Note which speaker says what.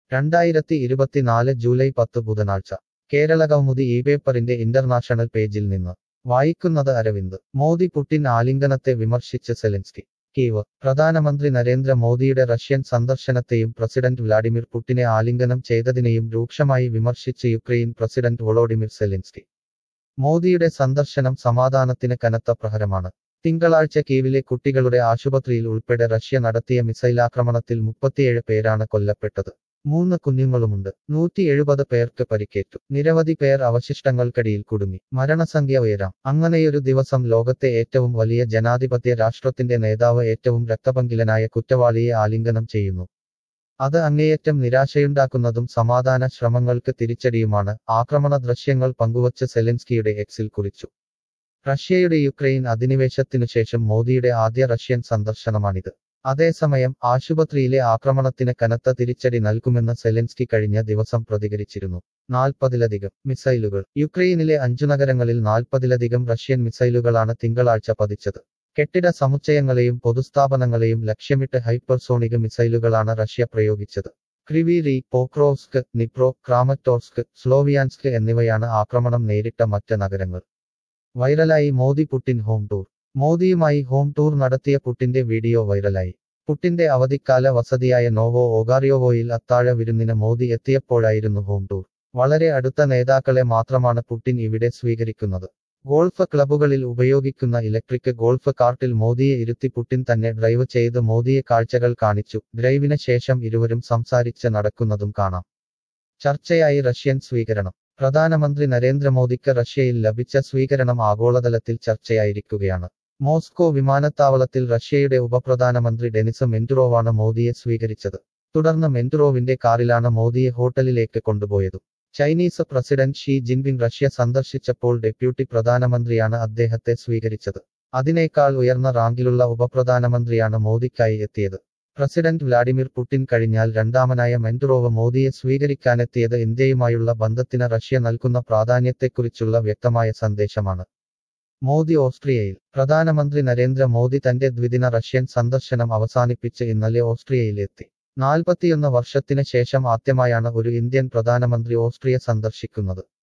Speaker 1: രണ്ടായിരത്തി ഇരുപത്തിനാല് ജൂലൈ പത്ത് ബുധനാഴ്ച കേരള കൗമുദി ഈ പേപ്പറിന്റെ ഇന്റർനാഷണൽ പേജിൽ നിന്ന് വായിക്കുന്നത് അരവിന്ദ് മോദി പുടിൻ ആലിംഗനത്തെ വിമർശിച്ച് സെലൻസ്കി കീവ് പ്രധാനമന്ത്രി നരേന്ദ്ര മോദിയുടെ റഷ്യൻ സന്ദർശനത്തെയും പ്രസിഡന്റ് വ്ലാഡിമിർ പുടിനെ ആലിംഗനം ചെയ്തതിനെയും രൂക്ഷമായി വിമർശിച്ച് യുക്രൈൻ പ്രസിഡന്റ് വൊളോഡിമിർ സെലിൻസ്കി മോദിയുടെ സന്ദർശനം സമാധാനത്തിന് കനത്ത പ്രഹരമാണ് തിങ്കളാഴ്ച കീവിലെ കുട്ടികളുടെ ആശുപത്രിയിൽ ഉൾപ്പെടെ റഷ്യ നടത്തിയ മിസൈലാക്രമണത്തിൽ മുപ്പത്തിയേഴ് പേരാണ് കൊല്ലപ്പെട്ടത് മൂന്ന് കുഞ്ഞുങ്ങളുമുണ്ട് നൂറ്റി എഴുപത് പേർക്ക് പരിക്കേറ്റു നിരവധി പേർ അവശിഷ്ടങ്ങൾക്കടിയിൽ കുടുങ്ങി മരണസംഖ്യ ഉയരാം അങ്ങനെയൊരു ദിവസം ലോകത്തെ ഏറ്റവും വലിയ ജനാധിപത്യ രാഷ്ട്രത്തിന്റെ നേതാവ് ഏറ്റവും രക്തപങ്കിലനായ കുറ്റവാളിയെ ആലിംഗനം ചെയ്യുന്നു അത് അങ്ങേയറ്റം നിരാശയുണ്ടാക്കുന്നതും സമാധാന ശ്രമങ്ങൾക്ക് തിരിച്ചടിയുമാണ് ആക്രമണ ദൃശ്യങ്ങൾ പങ്കുവച്ച് സെലൻസ്കിയുടെ എക്സിൽ കുറിച്ചു റഷ്യയുടെ യുക്രൈൻ അധിനിവേശത്തിനുശേഷം മോദിയുടെ ആദ്യ റഷ്യൻ സന്ദർശനമാണിത് അതേസമയം ആശുപത്രിയിലെ ആക്രമണത്തിന് കനത്ത തിരിച്ചടി നൽകുമെന്ന് സെലൻസ്കി കഴിഞ്ഞ ദിവസം പ്രതികരിച്ചിരുന്നു നാൽപ്പതിലധികം മിസൈലുകൾ യുക്രൈനിലെ അഞ്ചു നഗരങ്ങളിൽ നാൽപ്പതിലധികം റഷ്യൻ മിസൈലുകളാണ് തിങ്കളാഴ്ച പതിച്ചത് കെട്ടിട സമുച്ചയങ്ങളെയും പൊതുസ്ഥാപനങ്ങളെയും ലക്ഷ്യമിട്ട് ഹൈപ്പർസോണിക് മിസൈലുകളാണ് റഷ്യ പ്രയോഗിച്ചത് ക്രിവിരി പോക്രോവ്സ്ക് നിപ്രോ ക്രാമറ്റോർസ്ക് സ്ലോവിയാൻസ്ക് എന്നിവയാണ് ആക്രമണം നേരിട്ട മറ്റ് നഗരങ്ങൾ വൈറലായി മോദി പുടിൻ ഹോം ടൂർ മോദിയുമായി ഹോം ടൂർ നടത്തിയ പുട്ടിന്റെ വീഡിയോ വൈറലായി പുട്ടിന്റെ അവധിക്കാല വസതിയായ നോവോ ഓഗാറിയോവോയിൽ അത്താഴ വിരുന്നിന് മോദി എത്തിയപ്പോഴായിരുന്നു ഹോം ടൂർ വളരെ അടുത്ത നേതാക്കളെ മാത്രമാണ് പുട്ടിൻ ഇവിടെ സ്വീകരിക്കുന്നത് ഗോൾഫ് ക്ലബുകളിൽ ഉപയോഗിക്കുന്ന ഇലക്ട്രിക് ഗോൾഫ് കാർട്ടിൽ മോദിയെ ഇരുത്തി പുട്ടിൻ തന്നെ ഡ്രൈവ് ചെയ്ത് മോദിയെ കാഴ്ചകൾ കാണിച്ചു ഡ്രൈവിന് ശേഷം ഇരുവരും സംസാരിച്ച് നടക്കുന്നതും കാണാം ചർച്ചയായി റഷ്യൻ സ്വീകരണം പ്രധാനമന്ത്രി നരേന്ദ്രമോദിക്ക് റഷ്യയിൽ ലഭിച്ച സ്വീകരണം ആഗോളതലത്തിൽ ചർച്ചയായിരിക്കുകയാണ് മോസ്കോ വിമാനത്താവളത്തിൽ റഷ്യയുടെ ഉപപ്രധാനമന്ത്രി ഡെനിസ് മെന്റുറോവാണ് മോദിയെ സ്വീകരിച്ചത് തുടർന്ന് മെന്റുറോവിന്റെ കാറിലാണ് മോദിയെ ഹോട്ടലിലേക്ക് കൊണ്ടുപോയത് Chinese president Xi Jinping Russia സന്ദർശിച്ചപ്പോൾ ഡെപ്യൂട്ടി പ്രധാനമന്ത്രിയാണ് അദ്ദേഹത്തെ സ്വീകരിച്ചത് അതിനേക്കാൾ ഉയർന്ന റാങ്കിലുള്ള ഉപപ്രധാനമന്ത്രിയാണ് മോദിക്കായി എത്തിയത് പ്രസിഡന്റ് വ്ലാഡിമിർ പുടിൻ കഴിഞ്ഞാൽ രണ്ടാമനായ മെന്റുറോവ് മോദിയെ സ്വീകരിക്കാനെത്തിയത് ഇന്ത്യയുമായുള്ള ബന്ധത്തിന് റഷ്യ നൽകുന്ന പ്രാധാന്യത്തെക്കുറിച്ചുള്ള വ്യക്തമായ സന്ദേശമാണ് മോദി ഓസ്ട്രിയയിൽ പ്രധാനമന്ത്രി നരേന്ദ്ര മോദി തന്റെ ദ്വിദിന റഷ്യൻ സന്ദർശനം അവസാനിപ്പിച്ച് ഇന്നലെ ഓസ്ട്രിയയിലെത്തി നാൽപ്പത്തിയൊന്ന് വർഷത്തിന് ശേഷം ആദ്യമായാണ് ഒരു ഇന്ത്യൻ പ്രധാനമന്ത്രി ഓസ്ട്രിയ സന്ദർശിക്കുന്നത്